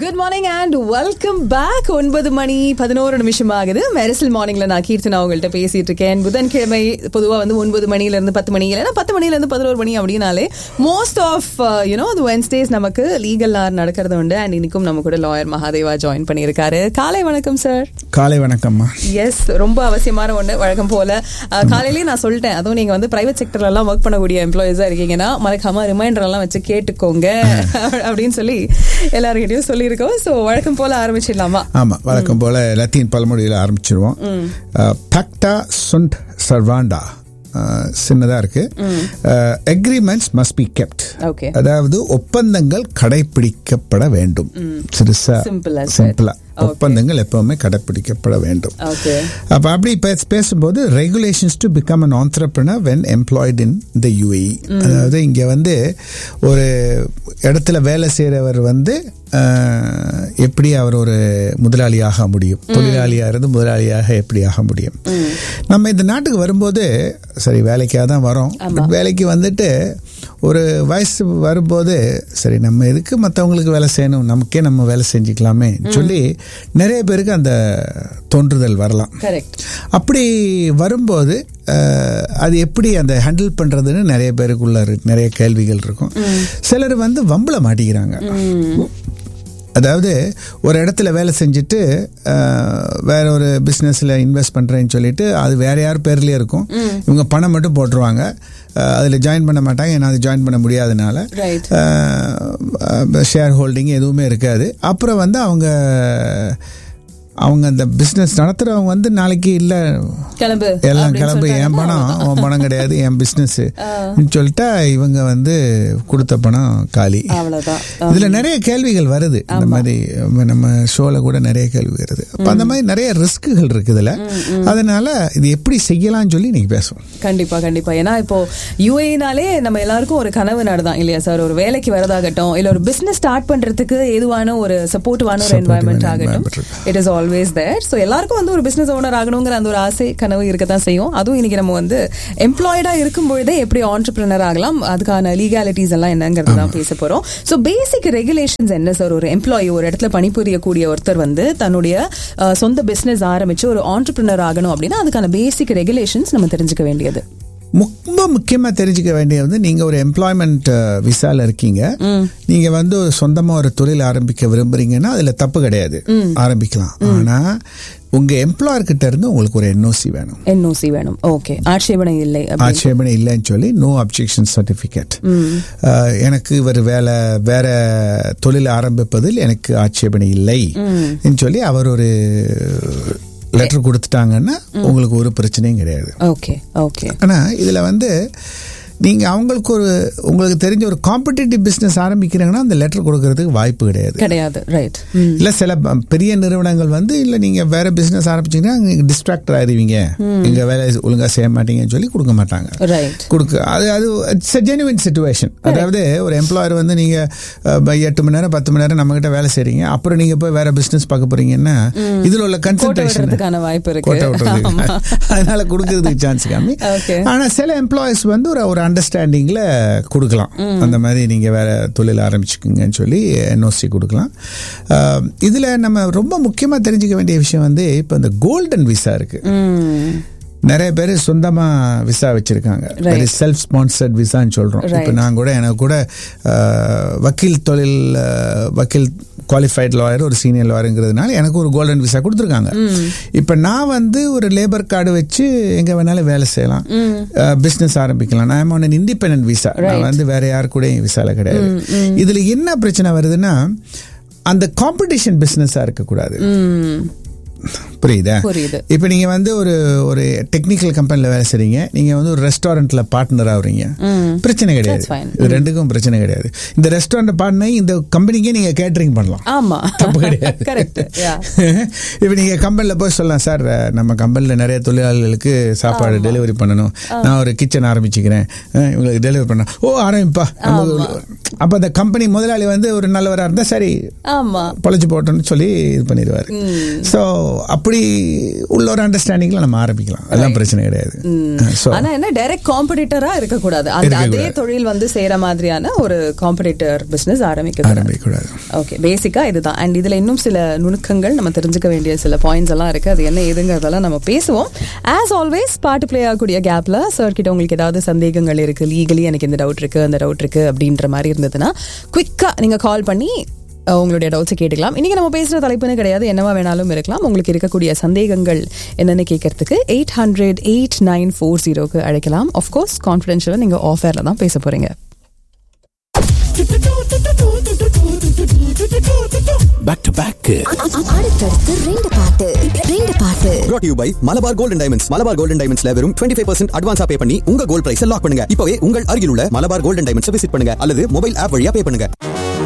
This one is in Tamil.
Good morning and welcome back ஒன்பது மணி பதினோரு நிமிஷம் ஆகுது மெரிசல் மார்னிங்ல நான் கீர்த்தனா உங்கள்கிட்ட பேசிட்டு இருக்கேன் புதன்கிழமை பொதுவாக வந்து ஒன்பது மணில இருந்து பத்து மணி இல்லைன்னா பத்து மணில இருந்து பதினோரு மணி அப்படின்னாலே மோஸ்ட் ஆஃப் யூனோ அது வென்ஸ்டேஸ் நமக்கு லீகல் ஆர் நடக்கிறது உண்டு அண்ட் இன்னைக்கும் நம்ம கூட லாயர் மகாதேவா ஜாயின் பண்ணியிருக்காரு காலை வணக்கம் சார் காலை வணக்கம்மா எஸ் ரொம்ப அவசியமான ஒன்று வழக்கம் போல அஹ், காலையிலேயே நான் சொல்லிட்டேன் அதுவும் நீங்க வந்து பிரைவேட் செக்டர்ல எல்லாம் ஒர்க் பண்ணக்கூடிய எம்ப்ளாயிஸா இருக்கீங்கன்னா மறக்காம ரிமைண்டர் எல்லாம் வச்சு கேட்டுக்கோங்க அப்படின்னு சொல்லி எல்லாருக்கிட்டையும் சொல்லியிருக்கோம் ஸோ வழக்கம் போல ஆரம்பிச்சிடலாமா ஆமா வழக்கம் போல லத்தீன் பழமொழியில் ஆரம்பிச்சிருவோம் பக்டா சுண்ட் சர்வாண்டா சின்னதா இருக்கு agreements must be kept Okay. அதாவது ஒப்பந்தங்கள் கடைபிடிக்கப்பட வேண்டும் சிறுசா Simple as that. சிம்பிளா Okay. ஒப்பந்தங்கள் எப்பவுமே கடைபிடிக்கப்பட வேண்டும் ஓகே அப்ப அப்படி பேச- பேசும்போது regulations to become an entrepreneur when employed in the UAE அதாவது இங்க வந்து ஒரு இடத்துல வேலை செய்யறவர் வந்து அஹ், எப்படி அவர் ஒரு முதலாளியாக முடியும் தொழிலாளியாக இருந்து முதலாளியாக எப்படி ஆக முடியும் நம்ம இந்த நாட்டுக்கு வரும்போது சரி வேலைக்காக தான் வரோம் பட் வேலைக்கு வந்துட்டு ஒரு வயசு வரும்போது சரி நம்ம எதுக்கு மற்றவங்களுக்கு வேலை செய்யணும் நமக்கே நம்ம வேலை செஞ்சுக்கலாமே சொல்லி நிறைய பேருக்கு அந்த தோன்றுதல் வரலாம் கரெக்ட் அப்படி வரும்போது அஹ், அது எப்படி அந்த ஹேண்டில் பண்றதுன்னு நிறைய பேருக்குள்ள இருக்கு நிறைய கேள்விகள் இருக்கும் சிலர் வந்து வம்புல மாட்டிக்கிறாங்க அதாவது ஒரு இடத்துல வேலை செஞ்சுட்டு அஹ், வேற ஒரு பிஸ்னஸில் இன்வெஸ்ட் பண்ணுறேன்னு சொல்லிட்டு அது வேற யார் பேர்லேயே இருக்கும் இவங்க பணம் மட்டும் போட்டுருவாங்க அதில் ஜாயின் பண்ண மாட்டாங்க ஏன்னா அது ஜாயின் பண்ண முடியாதனால ரைட் ஷேர் ஹோல்டிங் எதுவுமே இருக்காது அப்புறம் வந்து அவங்க அவங்க அந்த பிஸ்னஸ் நடத்துகிறவங்க வந்து நாளைக்கு இல்லை கிளம்பு எல்லாம் அப்படின்னு கிளம்பு என் சொல்லிட்டாங்கன்னா பணம் உன் பணம் கிடையாது என் பிஸ்னஸ் சொல்லிட்டா இவங்க வந்து கொடுத்த பணம் காலி அவ்வளவுதான் இதுல நிறைய கேள்விகள் வருது இந்த மாதிரி நம்ம ஷோல கூட நிறைய கேள்வி வருது அப்ப அந்த மாதிரி நிறைய ரிஸ்க்குகள் இருக்கு இதுல அதனால இது எப்படி செய்யலாம்னு சொல்லி நீங்க பேசுவோம் கண்டிப்பா கண்டிப்பா ஏன்னா இப்போ யூஏனாலே நம்ம எல்லாருக்கும் ஒரு கனவு நடதான் இல்லையா சார் ஒரு வேலைக்கு வரதாகட்டும் இல்ல ஒரு பிசினஸ் ஸ்டார்ட் பண்றதுக்கு ஏதுவான ஒரு சப்போர்ட்டிவான ஒரு Supportive என்வாயன்மெண்ட் environment ஆகட்டும் இருக்கு. It is always there so எல்லாருக்கும் வந்து ஒரு பிசினஸ் ஓனர் ஆகணுங்கிற அந்த ஒரு ஆசை கனவு இருக்கத்தான் செய்யும் அதுவும் இன்னைக்கு நம்ம வந்து எம்ப்ளாய்டா இருக்கும் பொழுதே எப்படி ஆண்டர்பிரினர் ஆகலாம் அதுக்கான லீகாலிட்டிஸ் எல்லாம் என்னங்கிறது தான் பேச போறோம் ஸோ பேசிக் ரெகுலேஷன்ஸ் என்ன சார் ஒரு எம்ப்ளாயி ஒரு இடத்துல பணிபுரியக்கூடிய ஒருத்தர் வந்து தன்னுடைய அஹ், சொந்த பிசினஸ் ஆரம்பிச்சு ஒரு ஆண்டர்பிரினர் ஆகணும் அப்படின்னா அதுக்கான பேசிக் ரெகுலேஷன்ஸ் நம்ம தெரிஞ்சுக்க வேண்டியது ரொம்ப முக்கியமா தெரிஞ்சுக்க வேண்டியது வந்து நீங்க ஒரு எம்ப்ளாய்மெண்ட் விசால இருக்கீங்க நீங்க வந்து ஒரு சொந்தமா ஒரு தொழில் ஆரம்பிக்க விரும்புறீங்கன்னா அதுல தப்பு கிடையாது ஆரம்பிக்கலாம் ஆனா உங்க எம்ப்ளாயர் கிட்ட இருந்து உங்களுக்கு ஒரு என்ஓசி வேணும் என்ஓசி வேணும் ஓகே ஆட்சேபனை இல்லை அப்படி ஆட்சேபனை இல்லைன்னு சொல்லி நோ அப்ஜெக்ஷன் சர்டிபிகேட் எனக்கு இவர் வேலை வேற தொழில் ஆரம்பிப்பதில் எனக்கு ஆட்சேபனை இல்லை ன்னு சொல்லி அவர் ஒரு லெட்டர் கொடுத்துட்டாங்கன்னா உங்களுக்கு ஒரு பிரச்சனையும் கிடையாது ஓகே ஓகே ஆனா இதுல வந்து நீங்க அவங்களுக்கு ஒரு உங்களுக்கு தெரிஞ்ச ஒரு காம்படிட்டிவ் பிசினஸ் ஆரம்பிக்கிறீங்கன்னா அந்த லெட்டர் கொடுக்கறதுக்கு வாய்ப்பு கிடையாது கிடையாது ரைட் இல்ல சில ப- பெரிய நிறுவனங்கள் வந்து இல்ல நீங்க வேற பிசினஸ் ஆரம்பிச்சீங்கன்னா நீங்க டிஸ்ட்ராக்ட் ஆயிருவீங்க எங்க வேலை ஒழுங்கா செய்ய மாட்டீங்கன்னு சொல்லி கொடுக்க மாட்டாங்க ரைட் கொடுக்க அது அது இட்ஸ் ஜெனுவின் சுச்சுவேஷன் அதாவது ஒரு எம்ப்ளாயர் வந்து நீங்க அஹ், ப- எட்டு மணி நேரம் பத்து மணி நேரம் நம்ம கிட்ட வேலை செய்றீங்க அப்புறம் நீங்க போய் வேற பிசினஸ் பார்க்க போறீங்கன்னா இதுல உள்ள கோட்டை கன்சன்ட்ரேஷன் விடுறதுக்கான வாய்ப்பு இருக்கு கோட்டை விட்டுறதுக்கு ஆமா. அதனால கொடுக்கறதுக்கு சான்ஸ் கம்மி Okay. ஆனா சில எம்ப்ளாயிஸ் வந்து ஒரு ஒரு அண்டர்ஸ்டாண்டிங்ல கொடுக்கலாம் அந்த மாதிரி நீங்க வேற தொழில் ஆரம்பிச்சுக்குங்கன்னு சொல்லி என்ஓசி கொடுக்கலாம் அஹ், இதுல நம்ம ரொம்ப முக்கியமா தெரிஞ்சுக்க வேண்டிய விஷயம் வந்து இப்ப இந்த கோல்டன் விசா இருக்கு ம். நிறைய பேர் சொந்தமா விசா வச்சிருக்காங்க செல்ஃப் ஸ்பான்சர்ட் விசான்னு சொல்றோம் இப்போ நான் கூட எனக்கு கூட அஹ், வக்கீல் தொழில் அஹ், வக்கீல் குவாலிஃபைட் லாயர் ஒரு சீனியர் லாயருங்கிறதுனால எனக்கு ஒரு கோல்டன் விசா கொடுத்துருக்காங்க இப்போ நான் வந்து ஒரு லேபர் கார்டு வச்சு எங்க வேணாலும் வேலை செய்யலாம் பிசினஸ் ஆரம்பிக்கலாம் நான் ஆன் இண்டிபெண்டன்ட் விசா நான் வந்து வேற யாரு கூட விசால கிடையாது இதுல என்ன பிரச்சனை வருதுன்னா அந்த காம்படிஷன் பிசினஸா இருக்கக்கூடாது ம். புரியுதா புரியுது இப்போ நீங்க வந்து ஒரு ஒரு டெக்னிக்கல் கம்பெனில வேலை செய்றீங்க நீங்க வந்து ஒரு ரெஸ்டாரண்ட்ல பார்ட்னர் ஆகுறீங்க பிரச்சனை கிடையாது That's fine. இது ரெண்டுக்கும் பிரச்சனை கிடையாது இந்த ரெஸ்டாரண்ட் பார்ட்னர் இந்த கம்பெனிக்கே நீங்க கேட்டரிங் பண்ணலாம் ஆமா தப்பு கிடையாது கரெக்ட் இப்போ நீங்க கம்பெனில போய் சொல்லலாம் சார் நம்ம கம்பெனில நிறைய தொழிலாளர்களுக்கு சாப்பாடு டெலிவரி பண்ணணும் நான் ஒரு கிச்சன் ஆரம்பிச்சுக்கிறேன் அஹ், இவங்களுக்கு டெலிவரி பண்ண ஓ ஆரம்பிப்பா நமக்கு அப்ப அந்த கம்பெனி முதலாளி வந்து ஒரு நல்லவரா இருந்தா சரி ஆமா பொழைச்சு போட்டோம்னு சொல்லி இது பண்ணிடுவாரு ஸோ அப்படி அப்படி உள்ள ஒரு அண்டர்ஸ்டாண்டிங்ல நம்ம ஆரம்பிக்கலாம் அதெல்லாம் பிரச்சனை கிடையாது ஸோ ஆனா என்ன டைரக்ட் காம்படிட்டரா இருக்கக்கூடாது அந்த அதே இருக்கக்கூடாது. தொழில் வந்து சேர மாதிரியான ஒரு காம்படிட்டர் பிசினஸ் ஆரம்பிக்க ஆரம்பிக்கக்கூடாது ஓகே பேசிக்கா இதுதான் அண்ட் இதுல இன்னும் சில நுணுக்கங்கள் நம்ம தெரிஞ்சுக்க வேண்டிய சில பாயிண்ட்ஸ் எல்லாம் இருக்கு அது என்ன ஏதுங்கிறதெல்லாம் நம்ம பேசுவோம் ஆஸ் ஆல்வேஸ் பாட்டு பிளே ஆகக்கூடிய கேப்ல சார் கிட்ட உங்களுக்கு ஏதாவது சந்தேகங்கள் இருக்கு லீகலி எனக்கு இந்த டவுட் இருக்கு அந்த டவுட் இருக்கு அப்படின்ற மாதிரி இருந்ததுன்னா குவிக்கா நீங்க கால் பண்ணி அஹ், உங்களுடைய டவுட்ஸை கேட்டுக்கலாம் இன்னைக்கு நம்ம பேசுற தலைப்புன்னு கிடையாது என்னவா வேணாலும் இருக்கலாம் உங்களுக்கு இருக்கக்கூடிய சந்தேகங்கள் என்னன்னு கேட்கறதுக்கு eight hundred eight nine four ஜீரோக்கு அழைக்கலாம் ஆஃப்கோர்ஸ் கான்ஃபிடென்ஷியலாக நீங்க ஆஃபர்ல தான் பேச போறீங்க பேக் டு பேக் அடுத்தடுத்து ரெண்டு பாட்டு ரெண்டு பாட்டு brought to you by Malabar golden diamonds Malabar golden டைமண்ட்ஸ்ல வெறும் 25% ஃபைவ் பர்சன்ட் அட்வான்ஸா பே பண்ணி உங்க கோல்ட் பிரைஸ் லாக் பண்ணுங்க இப்பவே உங்கள் அருகில் உள்ள மலபார் கோல்டன் டைமண்ட்ஸ் விசிட் பண்ணுங்க அல்லது மொபைல் ஆப் வழியா பே பண்ணுங்க